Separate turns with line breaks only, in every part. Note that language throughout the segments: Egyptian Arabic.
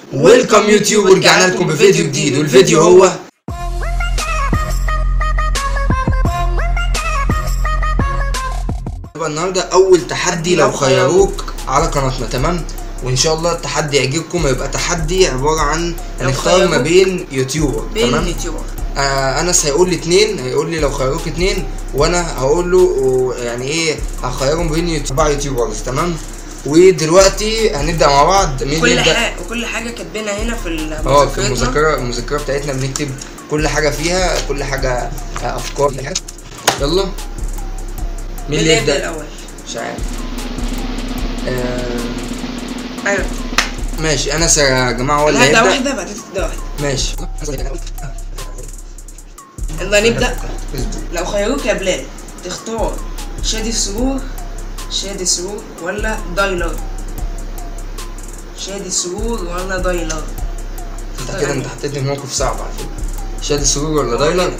ويلكم يوتيوب ورجعنا لكم بفيديو جديد والفيديو هو طبعا النهارده اول تحدي لو خيروك على قناتنا تمام وان شاء الله التحدي يعجبكم يبقى تحدي عباره عن
لو
هنختار ما
خيروك
بين يوتيوبر
بين
تمام
اليوتيوبر
آه انس هيقول لي اتنين هيقول لي لو خيروك اتنين وانا هقول له يعني ايه هخيرهم بين يوتيوب اربع يوتيوبرز تمام ودلوقتي هنبدا مع بعض مين
كل
يبدا
حاجه وكل حاجه كاتبينها هنا في
اه في
مذكرتنا.
المذكره المذكره بتاعتنا بنكتب كل حاجه فيها كل حاجه آه، افكار كل حاجة. يلا مين
مين
اللي
اللي يبدا
يبدا
الاول
مش عارف آه
ايوه
ماشي انس يا جماعه هو اللي
هبدا
هيبدا
واحده بعدين تبدا واحده
ماشي
يلا نبدا
اصبر.
لو خيروك يا بلال تختار شادي السرور شادي السرور ولا دايلر شادي السرور ولا دايلر
انت كده انت حطيتني في موقف صعب على فكره شادي السرور ولا دايلر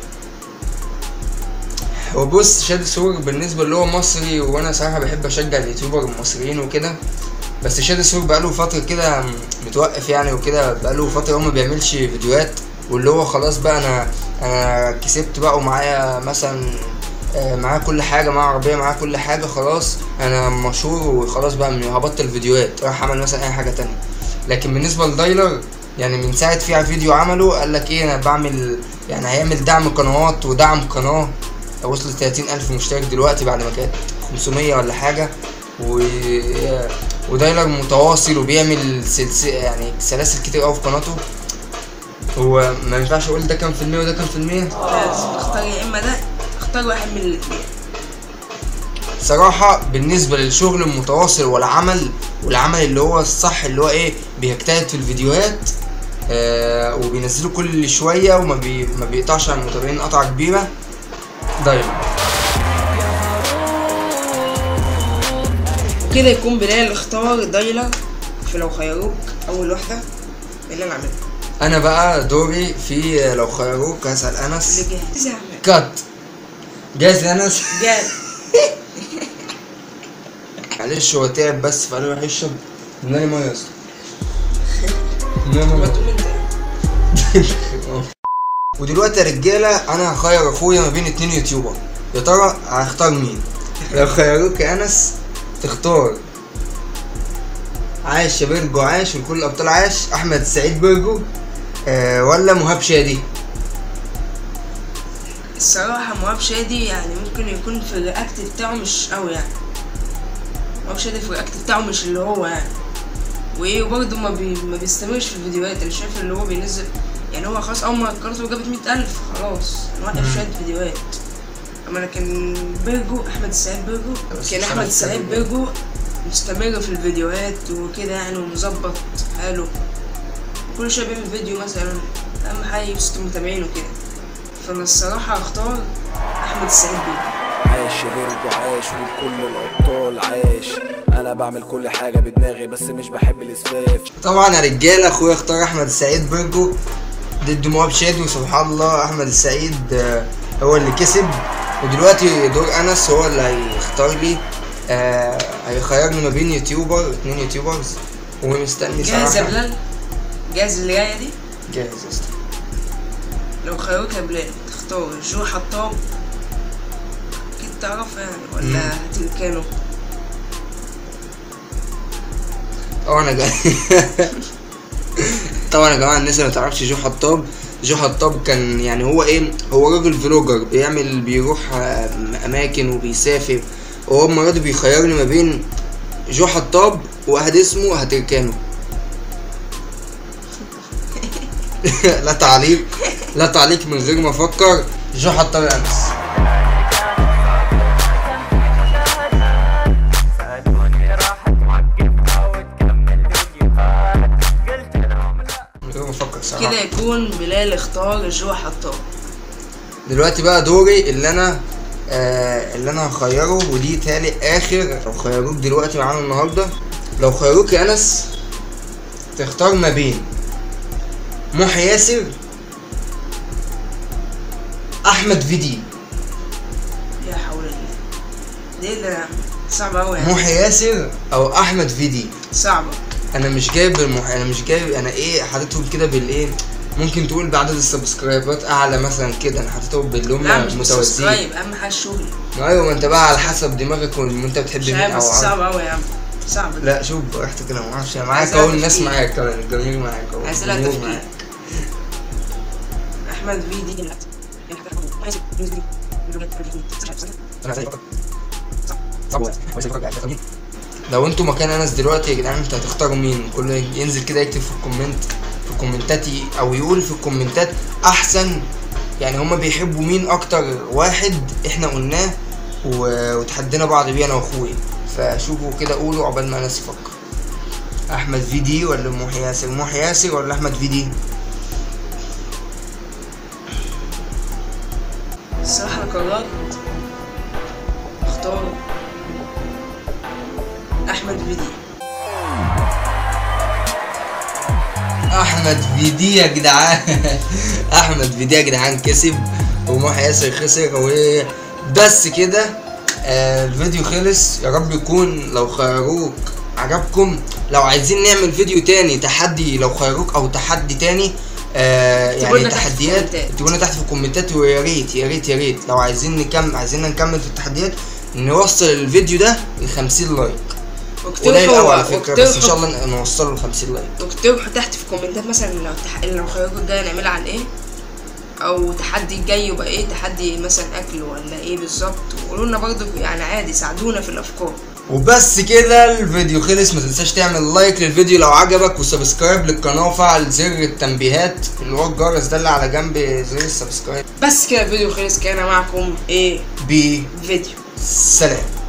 هو بص شادي السرور بالنسبه اللي هو مصري وانا صراحه بحب اشجع اليوتيوبر المصريين وكده بس شادي السرور بقاله فتره كده متوقف يعني وكده بقاله فتره هو ما بيعملش فيديوهات واللي هو خلاص بقى انا انا كسبت بقى ومعايا مثلا آه، معايا كل حاجه معايا عربيه معايا كل حاجه خلاص انا مشهور وخلاص بقى من- هبطل فيديوهات راح اعمل مثلا اي حاجه تانية لكن بالنسبه لدايلر يعني من ساعه فيها فيديو عمله قال لك ايه انا بعمل يعني هيعمل دعم قنوات ودعم قناه وصلت 30 الف مشترك دلوقتي بعد ما كانت 500 ولا حاجه و... ودايلر متواصل وبيعمل سلسله يعني سلاسل كتير قوي في قناته هو ما ينفعش اقول ده كام في المية وده كام في المية
لازم اختار يا اما ده اختار واحد من الاثنين
صراحة بالنسبة للشغل المتواصل والعمل والعمل اللي هو الصح اللي هو ايه بيجتهد في الفيديوهات آه وبينزله كل شوية وما بي ما بيقطعش عن المتابعين قطعة كبيرة دايما
كده يكون بلال اختار دايلر في لو خيروك اول واحده اللي انا عملها
انا بقى دوري في لو خيروك هسأل
اللي
انس
جاهز يا عم
كات جاهز يا انس
جاهز
معلش هو تعب بس فقال يروح يشرب ملاني ميه يا اسطى ملاني
ما
ميه
تقوم انت
ودلوقتي يا رجاله انا هخير اخويا ما بين اتنين يوتيوبر يا ترى هختار مين لو خيروك يا انس تختار عاش يا بيرجو عاش وكل الابطال عاش احمد سعيد بيرجو آه ولا مهاب شادي
الصراحة مواب شادي يعني ممكن يكون في الرياكت بتاعه مش قوي يعني مواب شادي في الرياكت بتاعه مش اللي هو يعني وايه وبرضه ما, بي... ما بيستمرش في الفيديوهات انا شايف اللي هو بينزل يعني هو خلاص اول ما قناته جابت مئة ألف خلاص نوقف شوية فيديوهات اما لكن بيرجو احمد السعيد بيرجو
بس
كان
مش
احمد
أحمد
السعيد
السعيد
بيرجو مستمر في الفيديوهات وكده يعني ومظبط حاله كل شويه بيعمل فيديو مثلا اهم حاجه يوصل متابعين وكده فانا الصراحه هختار احمد السعيد بيه
عاش يا بيرجو عاش وكل الابطال عاش انا بعمل كل حاجه بدماغي بس مش بحب الاسفاف
طبعا يا رجاله اخويا اختار احمد السعيد بيرجو ضد مواب شادي وسبحان الله احمد السعيد آه، هو اللي كسب ودلوقتي دور انس هو اللي هيختار لي آه هيخيرني ما بين يوتيوبر اتنين يوتيوبرز ومستني
جاهز يا
صراحه
بلال جاهز اللي جايه دي
جاهز يا اسطى
لو خيروك يا بلال تختار جو حطاب اكيد تعرفه يعني ولا هتركانه
اه انا جاي طبعا يا جماعه الناس اللي ما تعرفش جو حطاب جو حطاب كان يعني هو ايه هو راجل فلوجر بيعمل بيروح آه، اماكن وبيسافر وهو المره دي بيخيرني ما بين جو حطاب وواحد اسمه هتركانه لا تعليق لا تعليق من غير ما افكر جو حطاب يا انس
سألوني راح توقفها وتكمل فيديوهات قلت لهم لا
من غير ما افكر صراحه
كده يكون بلال اختار جو حطاب
دلوقتي بقى دوري اللي انا آه اللي انا هخيره ودي تالي اخر لو خيروك دلوقتي معانا النهارده لو خيروك يا انس تختار ما بين محي ياسر احمد فيدي
يا حول الله دي اللي صعبة أوي يعني
محي ياسر او احمد فيدي
صعبة
انا مش جايب المح... انا مش جايب انا ايه حاططهم كده بالايه ممكن تقول بعدد السبسكرايبات اعلى مثلا كده انا حاططهم باللي هم
لا مش
متوازيين
سبسكرايب اهم حاجه الشغل
ايوه ما انت بقى على حسب دماغك وانت بتحب
مش
مين
عارف
او
بس
عارف.
صعب قوي يا عم صعب
لا شوف براحتك انا ما اعرفش أنا معاك
عايز
اهو
ألعب
الناس
تفكير.
معاك كمان الجماهير معاك اهو
عايز ألعب
الجمهور
تفكير.
معاك
احمد في دي
لو انتوا مكان انس دلوقتي يا جدعان انتوا هتختاروا مين كل ينزل كده يكتب في الكومنت في الكومنتات ي- او يقول في الكومنتات احسن يعني هما بيحبوا مين اكتر واحد احنا قلناه و- وتحدينا بعض بيه انا واخويا فشوفوا كده قولوا عقبال ما انس يفكر احمد في دي ولا محي ياسر محي ياسر ولا احمد في دي
الصراحه انا قررت اختار احمد في دي
احمد فيدي يا جدعان احمد فيدي يا جدعان كسب ومحي ياسر خسر وبس كده آه الفيديو خلص يا رب يكون لو خيروك عجبكم لو عايزين نعمل فيديو تاني تحدي لو خيروك او تحدي تاني آه
اكتبوا
يعني
لنا تحت في
تحديات
الكومنتات.
اكتبوا لنا تحت في الكومنتات ويا ريت يا ريت يا ريت لو عايزين نكمل عايزين نكمل في التحديات نوصل الفيديو ده ل 50 لايك قليل قوي على فكره بس ان شاء الله نوصله ل 50 لايك
واكتبوا تحت في الكومنتات مثلا لو تح... لو خياركم الجاي نعملها عن ايه او تحدي الجاي يبقى ايه تحدي مثلا اكل ولا ايه بالظبط وقولوا لنا برضه يعني عادي ساعدونا في الافكار
وبس كده الفيديو خلص ما تنساش تعمل لايك للفيديو لو عجبك وسبسكرايب للقناه وفعل زر التنبيهات اللي هو الجرس ده اللي على جنب زر السبسكرايب
بس كده الفيديو خلص كان معكم ايه
بي
فيديو
سلام